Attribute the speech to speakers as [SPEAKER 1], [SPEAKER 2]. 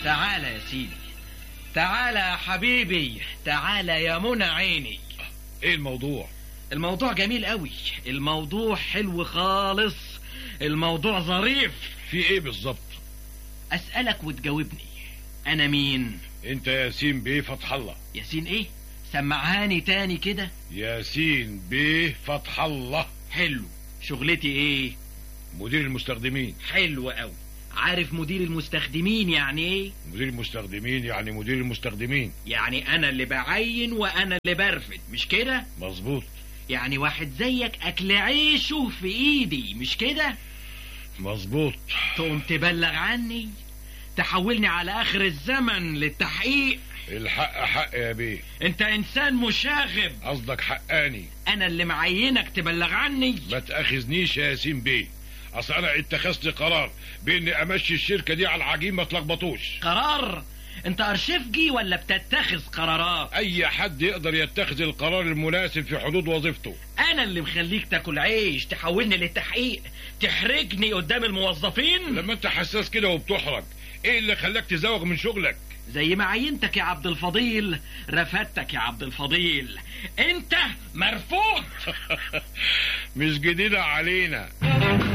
[SPEAKER 1] تعالى يا سيدي تعالى يا حبيبي تعالى يا منى عيني
[SPEAKER 2] ايه الموضوع
[SPEAKER 1] الموضوع جميل قوي الموضوع حلو خالص الموضوع ظريف
[SPEAKER 2] في ايه بالظبط
[SPEAKER 1] اسألك وتجاوبني انا مين
[SPEAKER 2] انت ياسين بيه فتح الله
[SPEAKER 1] ياسين ايه سمعهاني تاني كده
[SPEAKER 2] ياسين بيه فتح الله
[SPEAKER 1] حلو شغلتي ايه
[SPEAKER 2] مدير المستخدمين
[SPEAKER 1] حلو قوي عارف مدير المستخدمين يعني ايه
[SPEAKER 2] مدير المستخدمين يعني مدير المستخدمين
[SPEAKER 1] يعني انا اللي بعين وانا اللي برفد مش كده
[SPEAKER 2] مظبوط
[SPEAKER 1] يعني واحد زيك اكل عيشه في ايدي مش كده
[SPEAKER 2] مظبوط
[SPEAKER 1] تقوم تبلغ عني تحولني على اخر الزمن للتحقيق
[SPEAKER 2] الحق حق يا بيه
[SPEAKER 1] انت انسان مشاغب
[SPEAKER 2] قصدك حقاني
[SPEAKER 1] انا اللي معينك تبلغ عني
[SPEAKER 2] ما تاخذنيش يا ياسين بيه اصل انا اتخذت قرار باني امشي الشركه دي على العجين ما تلخبطوش
[SPEAKER 1] قرار انت ارشفجي ولا بتتخذ قرارات
[SPEAKER 2] اي حد يقدر يتخذ القرار المناسب في حدود وظيفته
[SPEAKER 1] انا اللي مخليك تاكل عيش تحولني للتحقيق تحرجني قدام الموظفين
[SPEAKER 2] لما انت حساس كده وبتحرج ايه اللي خلاك تزوغ من شغلك
[SPEAKER 1] زي ما عينتك يا عبد الفضيل رفدتك يا عبد الفضيل انت مرفوض
[SPEAKER 2] مش جديدة علينا